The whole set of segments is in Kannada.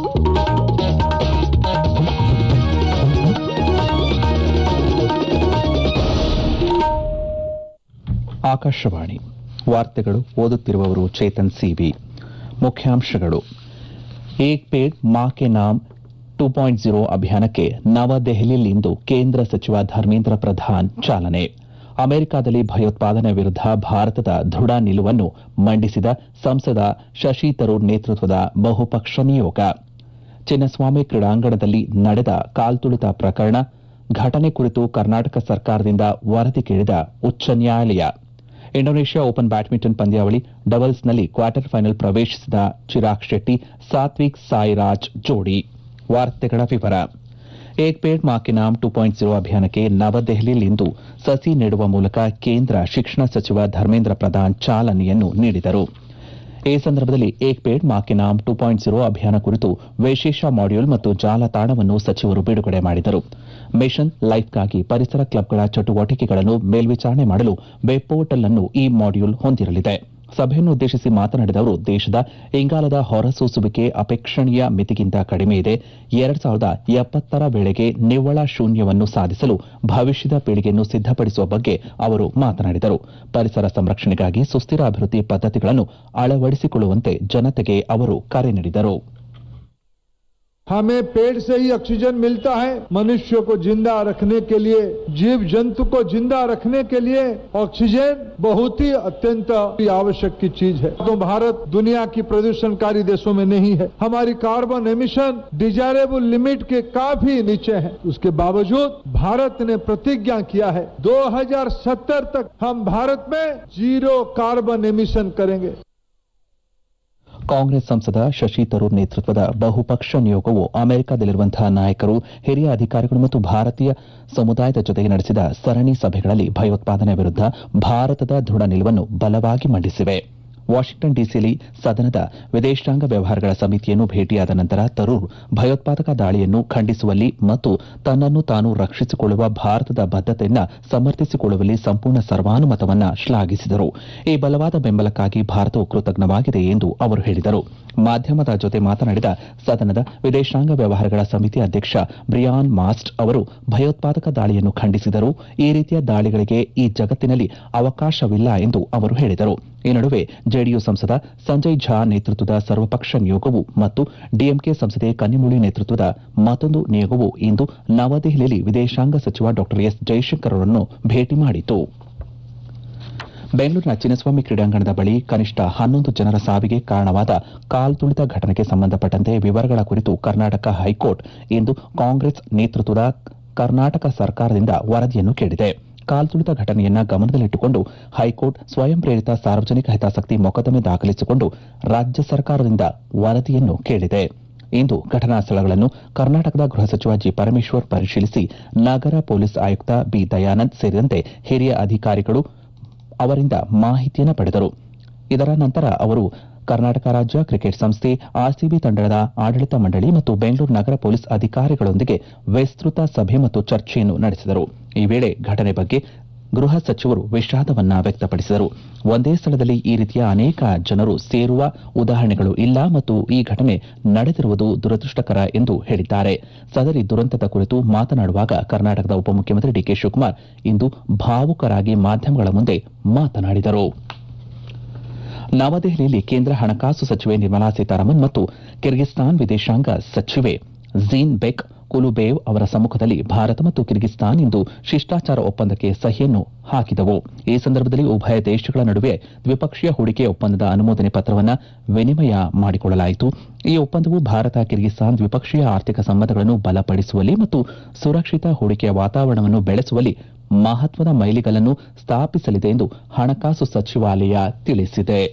ಆಕಾಶವಾಣಿ ವಾರ್ತೆಗಳು ಓದುತ್ತಿರುವವರು ಚೇತನ್ ಸಿಬಿ ಮುಖ್ಯಾಂಶಗಳು Ek Ped Maa Ke Naam two point zero ಅಭಿಯಾನಕ್ಕೆ ನವದೆಹಲಿಯಲ್ಲಿಂದು ಕೇಂದ್ರ ಸಚಿವ ಧರ್ಮೇಂದ್ರ ಪ್ರಧಾನ್ ಚಾಲನೆ ಅಮೆರಿಕದಲ್ಲಿ ಭಯೋತ್ಪಾದನೆ ವಿರುದ್ಧ ಭಾರತದ ದೃಢ ನಿಲುವನ್ನು ಮಂಡಿಸಿದ ಸಂಸದ ಶಶಿ ತರೂರ್ ನೇತೃತ್ವದ ಬಹುಪಕ್ಷ ನಿಯೋಗ ಚಿನ್ನಸ್ವಾಮಿ ಕ್ರೀಡಾಂಗಣದಲ್ಲಿ ನಡೆದ ಕಾಲ್ತುಳಿತ ಪ್ರಕರಣ ಘಟನೆ ಕುರಿತು ಕರ್ನಾಟಕ ಸರ್ಕಾರದಿಂದ ವರದಿ ಕೇಳಿದ ಉಚ್ಚ ನ್ಯಾಯಾಲಯ ಇಂಡೋನೇಷ್ಯಾ ಓಪನ್ ಬ್ಯಾಡ್ಮಿಂಟನ್ ಪಂದ್ಯಾವಳಿ ಡಬಲ್ಸ್ನಲ್ಲಿ ಕ್ವಾರ್ಟರ್ ಫೈನಲ್ ಪ್ರವೇಶಿಸಿದ ಚಿರಾಗ್ ಶೆಟ್ಟಿ ಸಾತ್ವಿಕ್ ಸಾಯಿರಾಜ್ ಜೋಡಿ ವಾರ್ತೆಗಳ ವಿವರ Ek Ped Maa Ke Naam two point zero ಅಭಿಯಾನಕ್ಕೆ ನವದೆಹಲಿಯಲ್ಲಿಂದು ಸಸಿ ನೆಡುವ ಮೂಲಕ ಕೇಂದ್ರ ಶಿಕ್ಷಣ ಸಚಿವ ಧರ್ಮೇಂದ್ರ ಪ್ರಧಾನ್ ಚಾಲನೆಯನ್ನು ನೀಡಿದರು ಈ ಸಂದರ್ಭದಲ್ಲಿ Ek Ped Maa Ke Naam two point zero ಅಭಿಯಾನ ಕುರಿತು ವಿಶೇಷ ಮಾಡ್ಯೂಲ್ ಮತ್ತು ಜಾಲತಾಣವನ್ನು ಸಚಿವರು ಬಿಡುಗಡೆ ಮಾಡಿದರು ಮಿಷನ್ ಲೈಫ್ಗಾಗಿ ಪರಿಸರ ಕ್ಲಬ್ಗಳ ಚಟುವಟಿಕೆಗಳನ್ನು ಮೇಲ್ವಿಚಾರಣೆ ಮಾಡಲು ವೆಬ್ ಪೋರ್ಟಲ್ ಅನ್ನು ಈ ಮಾಡ್ಯೂಲ್ ಹೊಂದಿರಲಿದೆ ಸಭೆಯನ್ನು ಉದ್ದೇಶಿಸಿ ಮಾತನಾಡಿದ ಅವರು ದೇಶದ ಇಂಗಾಲದ ಹೊರಸೂಸುವಿಕೆ ಅಪೇಕ್ಷಣೀಯ ಮಿತಿಗಿಂತ ಕಡಿಮೆ ಇದೆ ಎರಡ್ ಸಾವಿರದ ಎಪ್ಪತ್ತರ ವೇಳೆಗೆ ನಿವ್ವಳ ಶೂನ್ಯವನ್ನು ಸಾಧಿಸಲು ಭವಿಷ್ಯದ ಪೀಳಿಗೆಯನ್ನು ಸಿದ್ದಪಡಿಸುವ ಬಗ್ಗೆ ಅವರು ಮಾತನಾಡಿದರು ಪರಿಸರ ಸಂರಕ್ಷಣೆಗಾಗಿ ಸುಸ್ಥಿರ ಅಭಿವೃದ್ಧಿ ಪದ್ದತಿಗಳನ್ನು ಅಳವಡಿಸಿಕೊಳ್ಳುವಂತೆ ಜನತೆಗೆ ಅವರು ಕರೆ ನೀಡಿದರು हमें पेड़ से ही ऑक्सीजन मिलता है मनुष्य को जिंदा रखने के लिए जीव जंतु को जिंदा रखने के लिए ऑक्सीजन बहुत ही अत्यंत आवश्यक की चीज है तो भारत दुनिया की प्रदूषणकारी देशों में नहीं है हमारी कार्बन एमिशन डिजायरेबल लिमिट के काफी नीचे है उसके बावजूद भारत ने प्रतिज्ञा किया है 2070 तक हम भारत में जीरो कार्बन एमिशन करेंगे ಕಾಂಗ್ರೆಸ್ ಸಂಸದ ಶಶಿ ತರೂರ್ ನೇತೃತ್ವದ ಬಹುಪಕ್ಷ ನಿಯೋಗವು ಅಮೆರಿಕದಲ್ಲಿರುವಂತಹ ನಾಯಕರು ಹಿರಿಯ ಅಧಿಕಾರಿಗಳು ಮತ್ತು ಭಾರತೀಯ ಸಮುದಾಯದ ಜೊತೆಗೆ ನಡೆಸಿದ ಸರಣಿ ಸಭೆಗಳಲ್ಲಿ ಭಯೋತ್ಪಾದನೆ ವಿರುದ್ಧ ಭಾರತದ ದೃಢ ನಿಲುವನ್ನು ಬಲವಾಗಿ ಮಂಡಿಸಿವೆ ವಾಷಿಂಗ್ಟನ್ ಡಿಸಿಯಲ್ಲಿ ಸದನದ ವಿದೇಶಾಂಗ ವ್ಯವಹಾರಗಳ ಸಮಿತಿಯನ್ನು ಭೇಟಿಯಾದ ನಂತರ ತರೂರ್ ಭಯೋತ್ಪಾದಕ ದಾಳಿಯನ್ನು ಖಂಡಿಸುವಲ್ಲಿ ಮತ್ತು ತನ್ನನ್ನು ತಾನು ರಕ್ಷಿಸಿಕೊಳ್ಳುವ ಭಾರತದ ಬದ್ದತೆಯನ್ನು ಸಮರ್ಥಿಸಿಕೊಳ್ಳುವಲ್ಲಿ ಸಂಪೂರ್ಣ ಸರ್ವಾನುಮತವನ್ನ ಶ್ಲಾಘಿಸಿದರು ಈ ಬಲವಾದ ಬೆಂಬಲಕ್ಕಾಗಿ ಭಾರತವು ಕೃತಜ್ಞವಾಗಿದೆ ಎಂದು ಅವರು ಹೇಳಿದರು ಮಾಧ್ಯಮದ ಜೊತೆ ಮಾತನಾಡಿದ ಸದನದ ವಿದೇಶಾಂಗ ವ್ಯವಹಾರಗಳ ಸಮಿತಿ ಅಧ್ಯಕ್ಷ ಬ್ರಿಯಾನ್ ಮಾಸ್ಟ್ ಅವರು ಭಯೋತ್ಪಾದಕ ದಾಳಿಯನ್ನು ಖಂಡಿಸಿದರು ಈ ರೀತಿಯ ದಾಳಿಗಳಿಗೆ ಈ ಜಗತ್ತಿನಲ್ಲಿ ಅವಕಾಶವಿಲ್ಲ ಎಂದು ಅವರು ಹೇಳಿದರು ಈ ನಡುವೆ ಜೆಡಿಯು ಸಂಸದ ಸಂಜಯ್ ಝಾ ನೇತೃತ್ವದ ಸರ್ವಪಕ್ಷ ನಿಯೋಗವು ಮತ್ತು ಡಿಎಂಕೆ ಸಂಸದೆ ಕನ್ನಿಮುಳಿ ನೇತೃತ್ವದ ಮತ್ತೊಂದು ನಿಯೋಗವು ಇಂದು ನವದೆಹಲಿಯಲ್ಲಿ ವಿದೇಶಾಂಗ ಸಚಿವ ಡಾ ಎಸ್ ಜೈಶಂಕರ್ ಅವರನ್ನು ಭೇಟಿ ಮಾಡಿತು ಬೆಂಗಳೂರಿನ ಚಿನ್ನಸ್ವಾಮಿ ಕ್ರೀಡಾಂಗಣದ ಬಳಿ ಕನಿಷ್ಠ ಹನ್ನೊಂದು ಜನರ ಸಾವಿಗೆ ಕಾರಣವಾದ ಕಾಲ್ತುಳಿತ ಘಟನೆಗೆ ಸಂಬಂಧಪಟ್ಟಂತೆ ವಿವರಗಳ ಕುರಿತು ಕರ್ನಾಟಕ ಹೈಕೋರ್ಟ್ ಇಂದು ಕಾಂಗ್ರೆಸ್ ನೇತೃತ್ವದ ಕರ್ನಾಟಕ ಸರ್ಕಾರದಿಂದ ವರದಿಯನ್ನು ಕೇಳಿದೆ ಕಾಲ್ತುಳಿತ ಘಟನೆಯನ್ನ ಗಮನದಲ್ಲಿಟ್ಟುಕೊಂಡು ಹೈಕೋರ್ಟ್ ಸ್ವಯಂ ಪ್ರೇರಿತ ಸಾರ್ವಜನಿಕ ಹಿತಾಸಕ್ತಿ ಮೊಕದ್ದಮೆ ದಾಖಲಿಸಿಕೊಂಡು ರಾಜ್ಯ ಸರ್ಕಾರದಿಂದ ವರದಿಯನ್ನು ಕೇಳಿದೆ ಇಂದು ಘಟನಾ ಸ್ಥಳಗಳನ್ನು ಕರ್ನಾಟಕದ ಗೃಹ ಸಚಿವ ಜಿ ಪರಮೇಶ್ವರ್ ಪರಿಶೀಲಿಸಿ ನಗರ ಪೊಲೀಸ್ ಆಯುಕ್ತ ಬಿ ದಯಾನಂದ್ ಸೇರಿದಂತೆ ಹಿರಿಯ ಅಧಿಕಾರಿಗಳು ಅವರಿಂದ ಮಾಹಿತಿಯನ್ನು ಪಡೆದರು ಇದರ ನಂತರ ಅವರು ಕರ್ನಾಟಕ ರಾಜ್ಯ ಕ್ರಿಕೆಟ್ ಸಂಸ್ಥೆ ಆರ್ಸಿಬಿ ತಂಡದ ಆಡಳಿತ ಮಂಡಳಿ ಮತ್ತು ಬೆಂಗಳೂರು ನಗರ ಪೊಲೀಸ್ ಅಧಿಕಾರಿಗಳೊಂದಿಗೆ ವಿಸ್ತೃತ ಸಭೆ ಮತ್ತು ಚರ್ಚೆಯನ್ನು ನಡೆಸಿದರು ಈ ವೇಳೆ ಘಟನೆ ಬಗ್ಗೆ ಗೃಹ ಸಚಿವರು ವಿಷಾದವನ್ನ ವ್ಯಕ್ತಪಡಿಸಿದರು ಒಂದೇ ಸ್ಥಳದಲ್ಲಿ ಈ ರೀತಿಯ ಅನೇಕ ಜನರು ಸೇರುವ ಉದಾಹರಣೆಗಳು ಇಲ್ಲ ಮತ್ತು ಈ ಘಟನೆ ನಡೆದಿರುವುದು ದುರದೃಷ್ಟಕರ ಎಂದು ಹೇಳಿದ್ದಾರೆ ಸದರಿ ದುರಂತದ ಕುರಿತು ಮಾತನಾಡುವಾಗ ಕರ್ನಾಟಕದ ಉಪಮುಖ್ಯಮಂತ್ರಿ ಡಿಕೆ ಶಿವಕುಮಾರ್ ಇಂದು ಭಾವುಕರಾಗಿ ಮಾಧ್ಯಮಗಳ ಮುಂದೆ ಮಾತನಾಡಿದರು ನವದೆಹಲಿಯಲ್ಲಿ ಕೇಂದ್ರ ಹಣಕಾಸು ಸಚಿವೆ ನಿರ್ಮಲಾ ಸೀತಾರಾಮನ್ ಮತ್ತು ಕಿರ್ಗಿಸ್ತಾನ್ ವಿದೇಶಾಂಗ ಸಚಿವೆ ಝೀನ್ ಬೆಕ್ ಕುಲುಬೇವ್ ಅವರ ಸಮ್ಮುಖದಲ್ಲಿ ಭಾರತ ಮತ್ತು ಕಿರ್ಗಿಸ್ತಾನ್ ಇಂದು ಶಿಷ್ಟಾಚಾರ ಒಪ್ಪಂದಕ್ಕೆ ಸಹಿಯನ್ನು ಹಾಕಿದವು ಈ ಸಂದರ್ಭದಲ್ಲಿ ಉಭಯ ದೇಶಗಳ ನಡುವೆ ದ್ವಿಪಕ್ಷೀಯ ಹೂಡಿಕೆ ಒಪ್ಪಂದದ ಅನುಮೋದನೆ ಪತ್ರವನ್ನು ವಿನಿಮಯ ಮಾಡಿಕೊಳ್ಳಲಾಯಿತು ಈ ಒಪ್ಪಂದವು ಭಾರತ ಕಿರ್ಗಿಸ್ತಾನ್ ದ್ವಿಪಕ್ಷೀಯ ಆರ್ಥಿಕ ಸಂಬಂಧಗಳನ್ನು ಬಲಪಡಿಸುವಲ್ಲಿ ಮತ್ತು ಸುರಕ್ಷಿತ ಹೂಡಿಕೆಯ ವಾತಾವರಣವನ್ನು ಬೆಳೆಸುವಲ್ಲಿ ಮಹತ್ವದ ಮೈಲಿಗಲ್ಲನ್ನು ಸ್ಥಾಪಿಸಲಿದೆ ಎಂದು ಹಣಕಾಸು ಸಚಿವಾಲಯ ತಿಳಿಸಿದೆ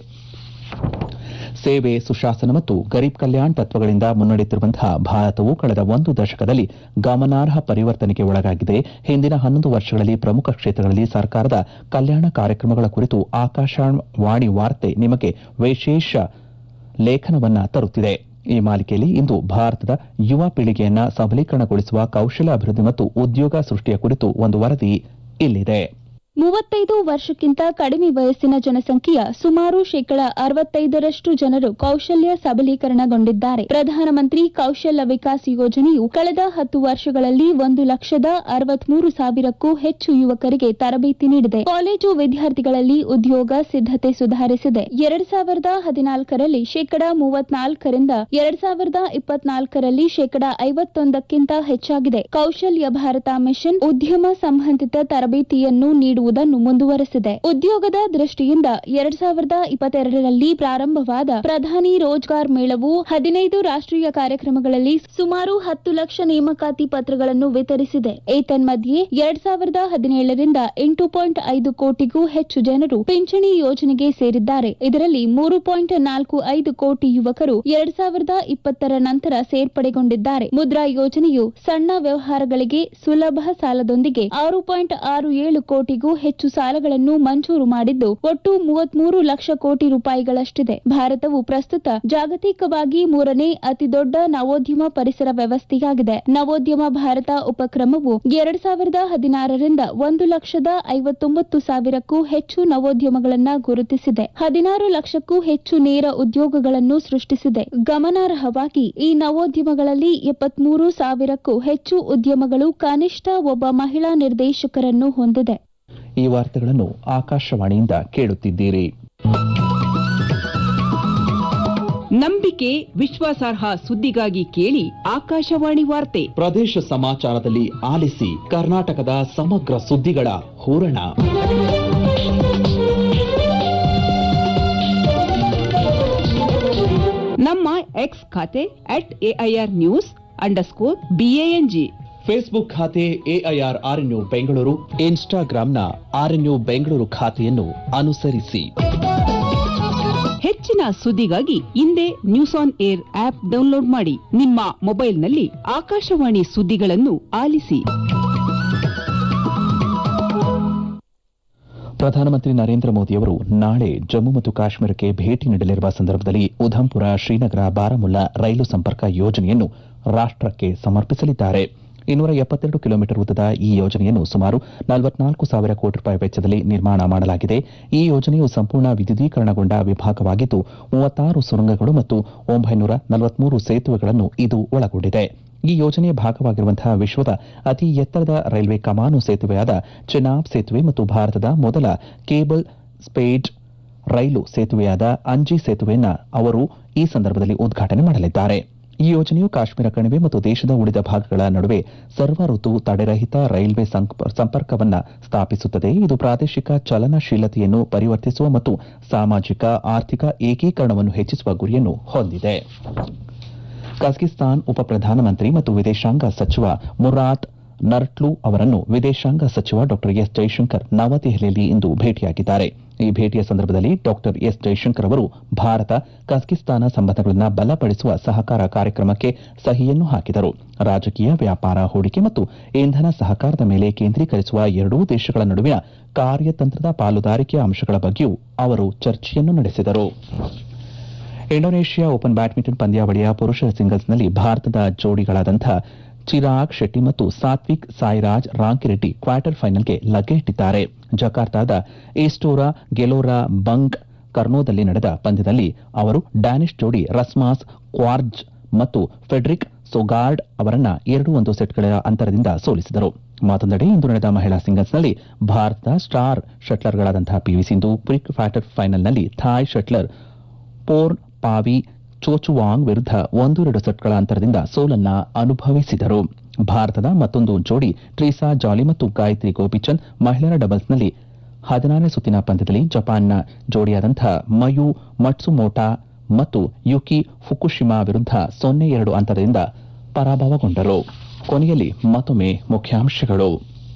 ಸೇವೆ ಸುಶಾಸನ ಮತ್ತು ಗರೀಬ್ ಕಲ್ಯಾಣ್ ತತ್ವಗಳಿಂದ ಮುನ್ನಡೆಯುತ್ತಿರುವಂತಹ ಭಾರತವು ಕಳೆದ ಒಂದು ದಶಕದಲ್ಲಿ ಗಮನಾರ್ಹ ಪರಿವರ್ತನೆಗೆ ಒಳಗಾಗಿದೆ ಹಿಂದಿನ ಹನ್ನೊಂದು ವರ್ಷಗಳಲ್ಲಿ ಪ್ರಮುಖ ಕ್ಷೇತ್ರಗಳಲ್ಲಿ ಸರ್ಕಾರದ ಕಲ್ಯಾಣ ಕಾರ್ಯಕ್ರಮಗಳ ಕುರಿತು ಆಕಾಶವಾಣಿ ವಾರ್ತೆ ನಿಮಗೆ ವಿಶೇಷ ಲೇಖನವನ್ನ ತರುತ್ತಿದೆ ಈ ಮಾಲಿಕೆಯಲ್ಲಿ ಇಂದು ಭಾರತದ ಯುವ ಪೀಳಿಗೆಯನ್ನ ಸಬಲೀಕರಣಗೊಳಿಸುವ ಕೌಶಲ ಅಭಿವೃದ್ಧಿ ಮತ್ತು ಉದ್ಯೋಗ ಸೃಷ್ಟಿಯ ಕುರಿತು ಒಂದು ವರದಿ ಇಲ್ಲಿದೆ ಮೂವತ್ತೈದು ವರ್ಷಕ್ಕಿಂತ ಕಡಿಮೆ ವಯಸ್ಸಿನ ಜನಸಂಖ್ಯೆಯ ಸುಮಾರು ಶೇಕಡ ಅರವತ್ತೈದರಷ್ಟು ಜನರು ಕೌಶಲ್ಯ ಸಬಲೀಕರಣಗೊಂಡಿದ್ದಾರೆ ಪ್ರಧಾನಮಂತ್ರಿ ಕೌಶಲ್ಯ ವಿಕಾಸ್ ಯೋಜನೆಯು ಕಳೆದ ಹತ್ತು ವರ್ಷಗಳಲ್ಲಿ ಒಂದು ಲಕ್ಷದ ಅರವತ್ಮೂರು ಸಾವಿರಕ್ಕೂ ಹೆಚ್ಚು ಯುವಕರಿಗೆ ತರಬೇತಿ ನೀಡಿದೆ ಕಾಲೇಜು ವಿದ್ಯಾರ್ಥಿಗಳಲ್ಲಿ ಉದ್ಯೋಗ ಸಿದ್ದತೆ ಸುಧಾರಿಸಿದೆ ಎರಡ್ ಸಾವಿರದ ಹದಿನಾಲ್ಕರಲ್ಲಿ ಶೇಕಡ ಮೂವತ್ನಾಲ್ಕರಿಂದ ಎರಡ್ ಸಾವಿರದ ಇಪ್ಪತ್ನಾಲ್ಕರಲ್ಲಿ ಶೇಕಡ ಐವತ್ತೊಂದಕ್ಕಿಂತ ಹೆಚ್ಚಾಗಿದೆ ಕೌಶಲ್ಯ ಭಾರತ ಮಿಷನ್ ಉದ್ಯಮ ಸಂಬಂಧಿತ ತರಬೇತಿಯನ್ನು ನೀಡುವುದನ್ನು ಮುಂದುವರೆಸಿದೆ ಉದ್ಯೋಗದ ದೃಷ್ಟಿಯಿಂದ ಎರಡ್ ಸಾವಿರದ ಇಪ್ಪತ್ತೆರಡರಲ್ಲಿ ಪ್ರಾರಂಭವಾದ ಪ್ರಧಾನಿ ರೋಜ್ಗಾರ್ ಮೇಳವು ಹದಿನೈದು ರಾಷ್ಟ್ರೀಯ ಕಾರ್ಯಕ್ರಮಗಳಲ್ಲಿ ಸುಮಾರು ಹತ್ತು ಲಕ್ಷ ನೇಮಕಾತಿ ಪತ್ರಗಳನ್ನು ವಿತರಿಸಿದೆ ಏತನ್ಮಧ್ಯೆ ಎರಡ್ ಸಾವಿರದ ಹದಿನೇಳರಿಂದ ಎಂಟು ಪಾಯಿಂಟ್ ಐದು ಕೋಟಿಗೂ ಹೆಚ್ಚು ಜನರು ಪಿಂಚಣಿ ಯೋಜನೆಗೆ ಸೇರಿದ್ದಾರೆ ಇದರಲ್ಲಿ ಮೂರು ಪಾಯಿಂಟ್ ನಾಲ್ಕು ಐದು ಕೋಟಿ ಯುವಕರು ಎರಡ್ ಸಾವಿರದ ಇಪ್ಪತ್ತರ ನಂತರ ಸೇರ್ಪಡೆಗೊಂಡಿದ್ದಾರೆ ಮುದ್ರಾ ಯೋಜನೆಯು ಸಣ್ಣ ವ್ಯವಹಾರಗಳಿಗೆ ಸುಲಭ ಸಾಲದೊಂದಿಗೆ ಆರು ಪಾಯಿಂಟ್ ಆರು ಏಳು ಕೋಟಿಗೂ ಹೆಚ್ಚು ಸಾಲಗಳನ್ನು ಮಂಜೂರು ಮಾಡಿದ್ದು ಒಟ್ಟು ಮೂವತ್ಮೂರು ಲಕ್ಷ ಕೋಟಿ ರೂಪಾಯಿಗಳಷ್ಟಿದೆ ಭಾರತವು ಪ್ರಸ್ತುತ ಜಾಗತಿಕವಾಗಿ ಮೂರನೇ ಅತಿದೊಡ್ಡ ನವೋದ್ಯಮ ಪರಿಸರ ವ್ಯವಸ್ಥೆಯಾಗಿದೆ ನವೋದ್ಯಮ ಭಾರತ ಉಪಕ್ರಮವು ಎರಡ್ ಸಾವಿರದ ಹದಿನಾರರಿಂದ ಒಂದು ಲಕ್ಷದ ಐವತ್ತೊಂಬತ್ತು ಸಾವಿರಕ್ಕೂ ಹೆಚ್ಚು ನವೋದ್ಯಮಗಳನ್ನ ಗುರುತಿಸಿದೆ ಹದಿನಾರು ಲಕ್ಷಕ್ಕೂ ಹೆಚ್ಚು ನೇರ ಉದ್ಯೋಗಗಳನ್ನು ಸೃಷ್ಟಿಸಿದೆ ಗಮನಾರ್ಹವಾಗಿ ಈ ನವೋದ್ಯಮಗಳಲ್ಲಿ ಎಪ್ಪತ್ಮೂರು ಸಾವಿರಕ್ಕೂ ಹೆಚ್ಚು ಉದ್ಯಮಗಳು ಕನಿಷ್ಠ ಒಬ್ಬ ಮಹಿಳಾ ನಿರ್ದೇಶಕರನ್ನು ಹೊಂದಿದೆ ಈ ವಾರ್ತೆಗಳನ್ನು ಆಕಾಶವಾಣಿಯಿಂದ ಕೇಳುತ್ತಿದ್ದೀರಿ ನಂಬಿಕೆ ವಿಶ್ವಾಸಾರ್ಹ ಸುದ್ದಿಗಾಗಿ ಕೇಳಿ ಆಕಾಶವಾಣಿ ವಾರ್ತೆ ಪ್ರದೇಶ ಸಮಾಚಾರದಲ್ಲಿ ಆಲಿಸಿ ಕರ್ನಾಟಕದ ಸಮಗ್ರ ಸುದ್ದಿಗಳ ಹೂರಣ ನಮ್ಮ ಎಕ್ಸ್ ಖಾತೆ at AIR news underscore BANG Facebook ಖಾತೆ ಎಐಆರ್ ಆರ್ಎನ್ಯು ಬೆಂಗಳೂರು ಇನ್ಸ್ಟಾಗ್ರಾಂನ ಆರ್ಎನ್ಯು ಬೆಂಗಳೂರು ಖಾತೆಯನ್ನು ಅನುಸರಿಸಿ ಹೆಚ್ಚಿನ ಸುದ್ದಿಗಾಗಿ ಹಿಂದೆ news on air app download ಮಾಡಿ ನಿಮ್ಮ ಮೊಬೈಲ್ನಲ್ಲಿ ಆಕಾಶವಾಣಿ ಸುದ್ದಿಗಳನ್ನು ಆಲಿಸಿ ಪ್ರಧಾನಮಂತ್ರಿ ನರೇಂದ್ರ ಮೋದಿಯವರು ನಾಳೆ ಜಮ್ಮು ಮತ್ತು ಕಾಶ್ಮೀರಕ್ಕೆ ಭೇಟಿ ನೀಡಲಿರುವ ಸಂದರ್ಭದಲ್ಲಿ ಉಧಂಪುರ ಶ್ರೀನಗರ ಬಾರಾಮುಲ್ಲಾ ರೈಲು ಸಂಪರ್ಕ ಯೋಜನೆಯನ್ನು ರಾಷ್ಟಕ್ಕೆ ಸಮರ್ಪಿಸಲಿದ್ದಾರೆ ಇನ್ನೂರ ಎಪ್ಪತ್ತೆರಡು ಕಿಲೋಮೀಟರ್ ಉದ್ದದ ಈ ಯೋಜನೆಯನ್ನು ಸುಮಾರು ನಲವತ್ನಾಲ್ಕು ಸಾವಿರ ಕೋಟಿ ರೂಪಾಯಿ ವೆಚ್ಚದಲ್ಲಿ ನಿರ್ಮಾಣ ಮಾಡಲಾಗಿದೆ ಈ ಯೋಜನೆಯು ಸಂಪೂರ್ಣ ವಿದ್ಯುದೀಕರಣಗೊಂಡ ವಿಭಾಗವಾಗಿದ್ದು ಮೂವತ್ತಾರು ಸುರಂಗಗಳು ಮತ್ತು ಒಂಬೈನೂರ ನಲವತ್ಮೂರು ಸೇತುವೆಗಳನ್ನು ಇದು ಒಳಗೊಂಡಿದೆ ಈ ಯೋಜನೆಯ ಭಾಗವಾಗಿರುವಂತಹ ವಿಶ್ವದ ಅತಿ ಎತ್ತರದ ರೈಲ್ವೆ ಕಮಾನು ಸೇತುವೆಯಾದ ಚೆನಾಬ್ ಸೇತುವೆ ಮತ್ತು ಭಾರತದ ಮೊದಲ ಕೇಬಲ್ ಸ್ಪೇಡ್ ರೈಲು ಸೇತುವೆಯಾದ ಅಂಜಿ ಸೇತುವೆಯನ್ನ ಅವರು ಈ ಸಂದರ್ಭದಲ್ಲಿ ಉದ್ಘಾಟನೆ ಮಾಡಲಿದ್ದಾರೆ ಈ ಯೋಜನೆಯು ಕಾಶ್ಮೀರ ಕಣಿವೆ ಮತ್ತು ದೇಶದ ಉಳಿದ ಭಾಗಗಳ ನಡುವೆ ಸರ್ವ ಋತು ತಡೆರಹಿತ ರೈಲ್ವೆ ಸಂಪ- ಸಂಪರ್ಕವನ್ನ ಸ್ಥಾಪಿಸುತ್ತದೆ ಇದು ಪ್ರಾದೇಶಿಕ ಚಲನಶೀಲತೆಯನ್ನು ಪರಿವರ್ತಿಸುವ ಮತ್ತು ಸಾಮಾಜಿಕ ಆರ್ಥಿಕ ಏಕೀಕರಣವನ್ನು ಹೆಚ್ಚಿಸುವ ಗುರಿಯನ್ನು ಹೊಂದಿದೆ ಕಜಕಿಸ್ತಾನ್ ಉಪ ಪ್ರಧಾನಮಂತ್ರಿ ಮತ್ತು ವಿದೇಶಾಂಗ ಸಚಿವ ಮುರಾತ್ ನರ್ಟ್ಲು ಅವರನ್ನು ವಿದೇಶಾಂಗ ಸಚಿವ ಡಾ ಎಸ್ ಜೈಶಂಕರ್ ನವದೆಹಲಿಯಲ್ಲಿ ಇಂದು ಭೇಟಿಯಾಗಿದ್ದಾರೆ ಈ ಭೇಟಿಯ ಸಂದರ್ಭದಲ್ಲಿ ಡಾ ಎಸ್ ಜೈಶಂಕರ್ ಅವರು ಭಾರತ ಕಜಕಿಸ್ತಾನ ಸಂಬಂಧಗಳನ್ನು ಬಲಪಡಿಸುವ ಸಹಕಾರ ಕಾರ್ಯಕ್ರಮಕ್ಕೆ ಸಹಿಯನ್ನು ಹಾಕಿದರು ರಾಜಕೀಯ ವ್ಯಾಪಾರ ಹೂಡಿಕೆ ಮತ್ತು ಇಂಧನ ಸಹಕಾರದ ಮೇಲೆ ಕೇಂದ್ರೀಕರಿಸುವ ಎರಡೂ ದೇಶಗಳ ನಡುವಿನ ಕಾರ್ಯತಂತ್ರದ ಪಾಲುದಾರಿಕೆಯ ಅಂಶಗಳ ಬಗ್ಗೆಯೂ ಅವರು ಚರ್ಚೆಯನ್ನು ನಡೆಸಿದರು ಇಂಡೋನೇಷ್ಯಾ ಓಪನ್ ಬ್ಯಾಡ್ಮಿಂಟನ್ ಪಂದ್ಯಾವಳಿಯ ಪುರುಷರ ಸಿಂಗಲ್ಸ್ನಲ್ಲಿ ಭಾರತದ ಜೋಡಿಗಳಾದಂಥ ಚಿರಾಗ್ ಶೆಟ್ಟಿ ಮತ್ತು ಸಾತ್ವಿಕ್ ಸಾಯಿರಾಜ್ ರಾಂಕಿರೆಡ್ಡಿ ಕ್ವಾರ್ಟರ್ ಫೈನಲ್ಗೆ ಲಗ್ಗೆ ಇಟ್ಟಿದ್ದಾರೆ ಜಕಾರ್ತಾದ ಈಸ್ಟೋರಾ ಗೆಲೋರಾ ಬಂಗ್ ಕರ್ನೋದಲ್ಲಿ ನಡೆದ ಪಂದ್ಯದಲ್ಲಿ ಅವರು ಡ್ಯಾನಿಶ್ ಜೋಡಿ ರಸ್ಮಾಸ್ ಕ್ವಾರ್ಜ್ ಮತ್ತು ಫೆಡ್ರಿಕ್ ಸೊಗಾರ್ಡ್ ಅವರನ್ನ ಎರಡು ಒಂದು ಸೆಟ್ಗಳ ಅಂತರದಿಂದ ಸೋಲಿಸಿದರು ಮತ್ತೊಂದೆಡೆ ಇಂದು ನಡೆದ ಮಹಿಳಾ ಸಿಂಗಲ್ಸ್ನಲ್ಲಿ ಭಾರತದ ಸ್ಟಾರ್ ಶಟ್ಲರ್ಗಳಾದಂತಹ ಪಿವಿ ಸಿಂಧು ಪ್ರಿ ಕ್ವಾರ್ಟರ್ ಫೈನಲ್ನಲ್ಲಿ Thai shuttler Pornpawee Chochuwong ವಿರುದ್ಧ ಒಂದೆರಡು ಸೆಟ್ಗಳ ಅಂತರದಿಂದ ಸೋಲನ್ನ ಅನುಭವಿಸಿದರು ಭಾರತದ ಮತ್ತೊಂದು ಜೋಡಿ ಟ್ರೀಸಾ ಜಾಲಿ ಮತ್ತು ಗಾಯತ್ರಿ ಗೋಪಿಚಂದ್ ಮಹಿಳೆಯರ ಡಬಲ್ಸ್ನಲ್ಲಿ ಹದಿನಾರನೇ ಸುತ್ತಿನ ಪಂದ್ಯದಲ್ಲಿ ಜಪಾನ್ನ ಜೋಡಿಯಾದಂಥ ಮಯು ಮಟ್ಸುಮೋಟಾ ಮತ್ತು ಯುಕಿ ಫುಕುಶಿಮಾ ವಿರುದ್ಧ ಸೊನ್ನೆ ಎರಡು ಅಂತರದಿಂದ ಪರಾಭವಗೊಂಡರು ಕೊನೆಯಲ್ಲಿ ಮತ್ತೊಮ್ಮೆ ಮುಖ್ಯಾಂಶಗಳು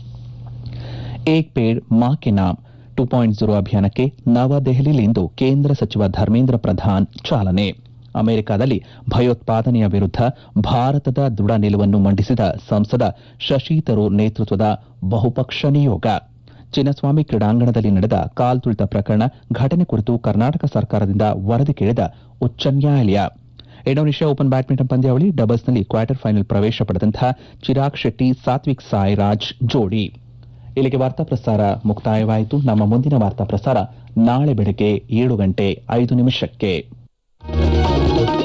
Ek Ped Maa Ke Naam two point zero ಅಭಿಯಾನಕ್ಕೆ ನವದೆಹಲಿಯಲ್ಲಿಂದು ಕೇಂದ್ರ ಸಚಿವ ಧರ್ಮೇಂದ್ರ ಪ್ರಧಾನ್ ಚಾಲನೆ ಅಮೆರಿಕದಲ್ಲಿ ಭಯೋತ್ಪಾದನೆಯ ವಿರುದ್ಧ ಭಾರತದ ದೃಢ ನಿಲುವನ್ನು ಮಂಡಿಸಿದ ಸಂಸದ ಶಶಿ ತರೂರ್ ನೇತೃತ್ವದ ಬಹುಪಕ್ಷ ನಿಯೋಗ ಚಿನ್ನಸ್ವಾಮಿ ಕ್ರೀಡಾಂಗಣದಲ್ಲಿ ನಡೆದ ಕಾಲ್ತುಳಿತ ಪ್ರಕರಣ ಘಟನೆ ಕುರಿತು ಕರ್ನಾಟಕ ಸರ್ಕಾರದಿಂದ ವರದಿ ಕೇಳಿದ ಉಚ್ಚ ನ್ಯಾಯಾಲಯ ಇಂಡೋನೇಷ್ಯಾ ಓಪನ್ ಬ್ಯಾಡ್ಮಿಂಟನ್ ಪಂದ್ಯಾವಳಿ ಡಬಲ್ಸ್ನಲ್ಲಿ ಕ್ವಾರ್ಟರ್ ಫೈನಲ್ ಪ್ರವೇಶ ಪಡೆದಂತಹ ಚಿರಾಗ್ ಶೆಟ್ಟಿ ಸಾತ್ವಿಕ್ ಸಾಯಿರಾಜ್ ಜೋಡಿ ಇಲ್ಲಿಗೆ ವಾರ್ತಾ ಪ್ರಸಾರ ಮುಕ್ತಾಯವಾಯಿತು ನಮ್ಮ ಮುಂದಿನ ವಾರ್ತಾ ಪ್ರಸಾರ ನಾಳೆ ಬೆಳಗ್ಗೆ ಏಳು ಗಂಟೆ ಐದು ನಿಮಿಷಕ್ಕೆ